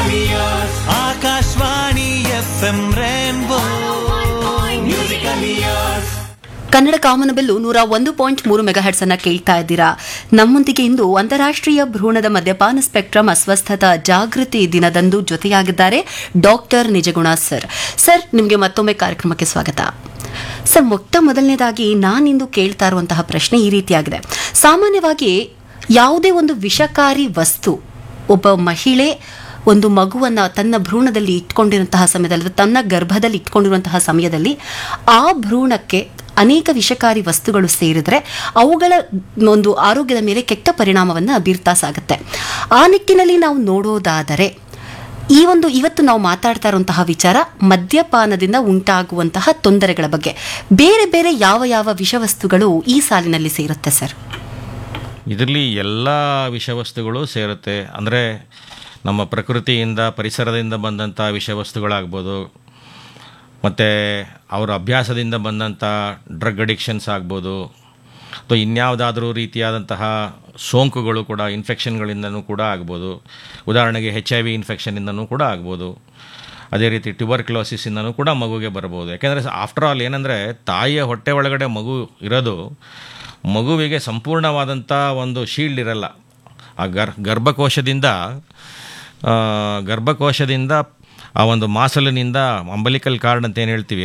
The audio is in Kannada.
Akashvani F M rainbow musical years Kannada ಕಾಮನಬಿಲ್ಲು ನೂರ ಒಂದು ಪಾಯಿಂಟ್ ಮೂರು ಮೆಗಾಹೆಟ್ಸ್ ಅನ್ನ ಕೇಳ್ತಾ ಇದ್ದೀರಾ ನಮ್ಮೊಂದಿಗೆ ಇಂದು ಅಂತಾರಾಷ್ಟ್ರೀಯ ಭ್ರೂಣದ ಮದ್ಯಪಾನ ಸ್ಪೆಕ್ಟ್ರಮ್ ಅಸ್ವಸ್ಥತಾ ಜಾಗೃತಿ ದಿನದಂದು ಜೊತೆಯಾಗಿದ್ದಾರೆ ಡಾಕ್ಟರ್ ನಿಜಗುಣ ಸರ್ ಸರ್ ನಿಮಗೆ ಮತ್ತೊಮ್ಮೆ ಕಾರ್ಯಕ್ರಮಕ್ಕೆ ಸ್ವಾಗತ ಸರ್ ಮೊಟ್ಟ ಮೊದಲನೇದಾಗಿ ನಾನಿಂದು ಕೇಳ್ತಾ ಇರುವಂತಹ ಪ್ರಶ್ನೆ ಈ ರೀತಿಯಾಗಿದೆ ಸಾಮಾನ್ಯವಾಗಿ ಯಾವುದೇ ಒಂದು ವಿಷಕಾರಿ ವಸ್ತು ಒಬ್ಬ ಮಹಿಳೆ ಒಂದು ಮಗುವನ್ನ ತನ್ನ ಭ್ರೂಣದಲ್ಲಿ ಇಟ್ಕೊಂಡಿರುವಂತಹ ಸಮಯದಲ್ಲಿ ಅಥವಾ ತನ್ನ ಗರ್ಭದಲ್ಲಿ ಇಟ್ಕೊಂಡಿರುವಂತಹ ಸಮಯದಲ್ಲಿ ಆ ಭ್ರೂಣಕ್ಕೆ ಅನೇಕ ವಿಷಕಾರಿ ವಸ್ತುಗಳು ಸೇರಿದ್ರೆ ಅವುಗಳ ಒಂದು ಆರೋಗ್ಯದ ಮೇಲೆ ಕೆಟ್ಟ ಪರಿಣಾಮವನ್ನು ಬೀರ್ತಾ ಸಾಗುತ್ತೆ ಆ ನಿಟ್ಟಿನಲ್ಲಿ ನಾವು ನೋಡೋದಾದರೆ ಈ ಒಂದು ಇವತ್ತು ನಾವು ಮಾತಾಡ್ತಾ ಇರುವಂತಹ ವಿಚಾರ ಮದ್ಯಪಾನದಿಂದ ಉಂಟಾಗುವಂತಹ ತೊಂದರೆಗಳ ಬಗ್ಗೆ ಬೇರೆ ಬೇರೆ ಯಾವ ಯಾವ ವಿಷವಸ್ತುಗಳು ಈ ಸಾಲಿನಲ್ಲಿ ಸೇರುತ್ತೆ ಸರ್ ಇದರಲ್ಲಿ ಎಲ್ಲ ವಿಷವಸ್ತುಗಳು ಸೇರುತ್ತೆ ಅಂದರೆ ನಮ್ಮ ಪ್ರಕೃತಿಯಿಂದ ಪರಿಸರದಿಂದ ಬಂದಂಥ ವಿಷವಸ್ತುಗಳಾಗ್ಬೋದು ಮತ್ತು ಅವರ ಅಭ್ಯಾಸದಿಂದ ಬಂದಂಥ ಡ್ರಗ್ ಅಡಿಕ್ಷನ್ಸ್ ಆಗ್ಬೋದು ಅಥವಾ ಇನ್ಯಾವುದಾದ್ರೂ ರೀತಿಯಾದಂತಹ ಸೋಂಕುಗಳು ಕೂಡ ಇನ್ಫೆಕ್ಷನ್ಗಳಿಂದನೂ ಕೂಡ ಆಗ್ಬೋದು ಉದಾಹರಣೆಗೆ ಹೆಚ್ ಐ ವಿ ಇನ್ಫೆಕ್ಷನಿಂದನೂ ಕೂಡ ಆಗ್ಬೋದು ಅದೇ ರೀತಿ ಟ್ಯೂಬರ್ಕ್ಲೋಸಿಸಿಂದನೂ ಕೂಡ ಮಗುಗೆ ಬರ್ಬೋದು ಯಾಕೆಂದರೆ ಆಫ್ಟರ್ ಆಲ್ ಏನಂದರೆ ತಾಯಿಯ ಹೊಟ್ಟೆ ಒಳಗಡೆ ಮಗು ಇರೋದು ಮಗುವಿಗೆ ಸಂಪೂರ್ಣವಾದಂಥ ಒಂದು ಶೀಲ್ಡ್ ಇರಲ್ಲ ಆ ಗರ್ ಗರ್ಭಕೋಶದಿಂದ ಆ, ಗರ್ಭಕೋಶದಿಂದ ಆ ಒಂದು ಮಾಸಲಿನಿಂದ ಅಂಬಲಿಕಲ್ ಕಾರ್ಡ್ ಅಂತ ಏನು ಹೇಳ್ತೀವಿ